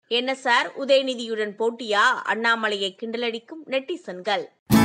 என்ன சார் உதயநிதியுடன் போட்டியா அண்ணாமலையை கிண்டலடிக்கும் நெட்டிசன்கள்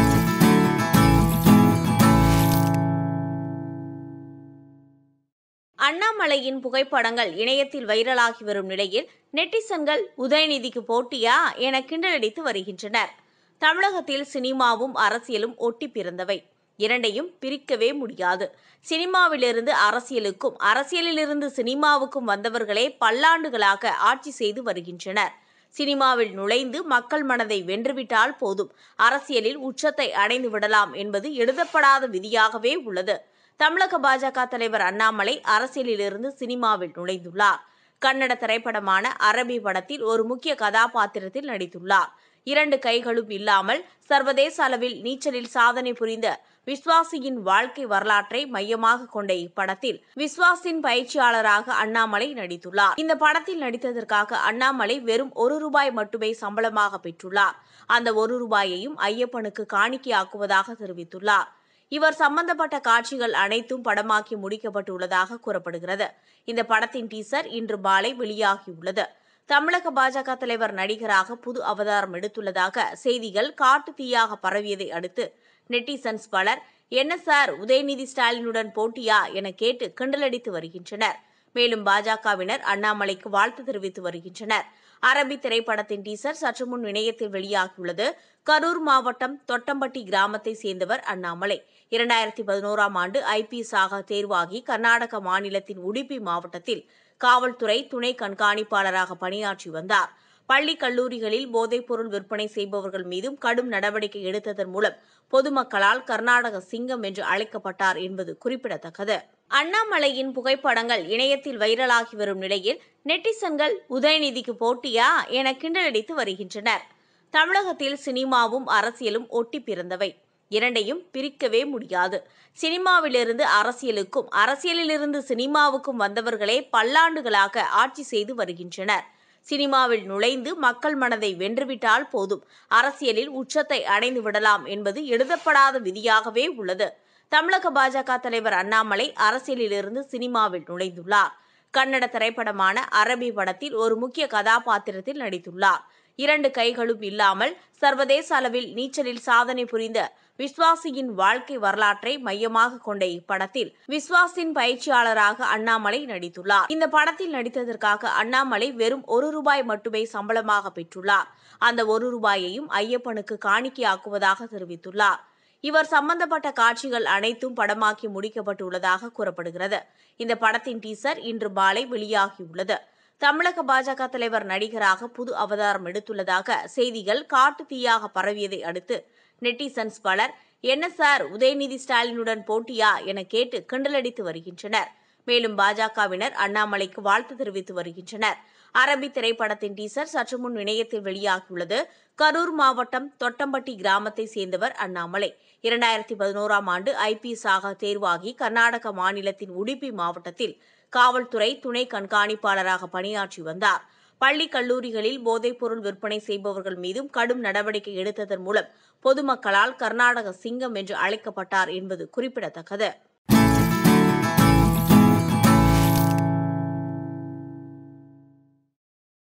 அண்ணாமலையின் புகைப்படங்கள் இணையத்தில் வைரலாகி வரும் நிலையில் நெட்டிசன்கள் உதயநிதிக்கு போட்டியா என கிண்டலடித்து வருகின்றனர் தமிழகத்தில் சினிமாவும் அரசியலும் ஒட்டி பிறந்தவை இரண்டையும் பிரிக்கவே முடியாது சினிமாவிலிருந்து அரசியலுக்கும் அரசியலிலிருந்து சினிமாவுக்கும் வந்தவர்களே பல்லாண்டுகளாக ஆட்சி செய்து வருகின்றனர் சினிமாவில் நுழைந்து மக்கள் மனதை வென்றுவிட்டால் போதும் அரசியலில் உச்சத்தை அடைந்து விடலாம் என்பது எழுதப்படாத விதியாகவே உள்ளது தமிழக பாஜக தலைவர் அண்ணாமலை அரசியலிலிருந்து சினிமாவில் நுழைந்துள்ளார் கன்னட திரைப்படமான அரபி படத்தில் ஒரு முக்கிய கதாபாத்திரத்தில் நடித்துள்ளார் இரண்டு கைகளும் இல்லாமல் சர்வதேச அளவில் நீச்சலில் சாதனை புரிந்த விஸ்வாசியின் வாழ்க்கை வரலாற்றை மையமாக கொண்ட இப்படத்தில் விஸ்வாசின் பயிற்சியாளராக அண்ணாமலை நடித்துள்ளார் இந்த படத்தில் நடித்ததற்காக அண்ணாமலை வெறும் ஒரு ரூபாய் மட்டுமே சம்பளமாக பெற்றுள்ளார் அந்த ஒரு ரூபாயையும் ஐயப்பனுக்கு காணிக்கையாக்குவதாக தெரிவித்துள்ளார் இவர் சம்பந்தப்பட்ட காட்சிகள் அனைத்தும் படமாக்கி முடிக்கப்பட்டுள்ளதாக கூறப்படுகிறது இந்த படத்தின் டீசர் இன்று மாலை வெளியாகியுள்ளது தமிழக பாஜக தலைவர் நடிகராக புது அவதாரம் எடுத்துள்ளதாக செய்திகள் காட்டு தீயாக பரவியதை அடுத்து நெட்டிசன்ஸ் பலர் என்ன சார் உதயநிதி ஸ்டாலினுடன் போட்டியா என கேட்டு கிண்டலடித்து வருகின்றனர் மேலும் பாஜகவினர் அண்ணாமலைக்கு வாழ்த்து தெரிவித்து வருகின்றனர் அரபி திரைப்படத்தின் டீசர் சற்று முன் இணையத்தில் வெளியாகியுள்ளது கரூர் மாவட்டம் தொட்டம்பட்டி கிராமத்தை சேர்ந்தவர் அண்ணாமலை இரண்டாயிரத்தி பதினோராம் ஆண்டு ஐபிஎஸ் ஆக தேர்வாகி கர்நாடக மாநிலத்தின் உடுப்பி மாவட்டத்தில் காவல்துறை துணை கண்காணிப்பாளராக பணியாற்றி வந்தார் பள்ளி கல்லூரிகளில் போதைப்பொருள் விற்பனை செய்பவர்கள் மீதும் கடும் நடவடிக்கை எடுத்ததன் மூலம் பொதுமக்களால் கர்நாடக சிங்கம் என்று அழைக்கப்பட்டார் என்பது குறிப்பிடத்தக்கது அண்ணாமலையின் புகைப்படங்கள் இணையத்தில் வைரலாகி வரும் நிலையில் நெட்டிசன்கள் உதயநிதிக்கு போட்டியா என கிண்டலடித்து வருகின்றனர் தமிழகத்தில் சினிமாவும் அரசியலும் ஒட்டி பிறந்தவை இரண்டையும் பிரிக்கவே முடியாது சினிமாவிலிருந்து அரசியலுக்கும் அரசியலிலிருந்து சினிமாவுக்கும் வந்தவர்களே பல்லாண்டுகளாக ஆட்சி செய்து வருகின்றனர் சினிமாவில் நுழைந்து மக்கள் மனதை வென்றுவிட்டால் போதும் அரசியலில் உச்சத்தை அடைந்து விடலாம் என்பது எழுதப்படாத விதியாகவே உள்ளது தமிழக பாஜக தலைவர் அண்ணாமலை அரசியலிலிருந்து சினிமாவில் நுழைந்துள்ளார் கன்னட திரைப்படமான அரபி படத்தில் ஒரு முக்கிய கதாபாத்திரத்தில் நடித்துள்ளார் இரண்டு கைகளும் இல்லாமல் சர்வதேச அளவில் நீச்சலில் சாதனை புரிந்த விஸ்வாசியின் வாழ்க்கை வரலாற்றை மையமாக கொண்ட இப்படத்தில் விஸ்வாசின் பயிற்சியாளராக அண்ணாமலை நடித்துள்ளார் இந்த படத்தில் நடித்ததற்காக அண்ணாமலை வெறும் ஒரு ரூபாய் மட்டுமே சம்பளமாக பெற்றுள்ளார் அந்த ஒரு ரூபாயையும் ஐயப்பனுக்கு காணிக்கையாக்குவதாக தெரிவித்துள்ளார் இவர் சம்பந்தப்பட்ட காட்சிகள் அனைத்தும் படமாக்கி முடிக்கப்பட்டுள்ளதாக கூறப்படுகிறது இந்த படத்தின் டீசர் இன்று மாலை வெளியாகியுள்ளது தமிழக பாஜக தலைவர் நடிகராக புது அவதாரம் எடுத்துள்ளதாக செய்திகள் காட்டு தீயாக பரவியதை அடுத்து நெட்டிசன்ஸ் பலர் என்ன சார் உதயநிதி ஸ்டாலினுடன் போட்டியா என கேட்டு கிண்டலடித்து வருகின்றனர் மேலும் பாஜகவினர் அண்ணாமலைக்கு வாழ்த்து தெரிவித்து வருகின்றனர் அரபி திரைப்படத்தின் டீசர் சற்று முன் இணையத்தில் வெளியாகியுள்ளது கரூர் மாவட்டம் தொட்டம்பட்டி கிராமத்தை சேர்ந்தவர் அண்ணாமலை இரண்டாயிரத்தி பதினோராம் ஆண்டு ஐபிஎஸ் ஆக தேர்வாகி கர்நாடக மாநிலத்தின் உடுப்பி மாவட்டத்தில் காவல்துறை துணை கண்காணிப்பாளராக பணியாற்றி வந்தார் பள்ளி கல்லூரிகளில் போதைப்பொருள் விற்பனை செய்பவர்கள் மீதும் கடும் நடவடிக்கை எடுத்ததன் மூலம் பொதுமக்களால் கர்நாடக சிங்கம் என்று அழைக்கப்பட்டார் என்பது குறிப்பிடத்தக்கது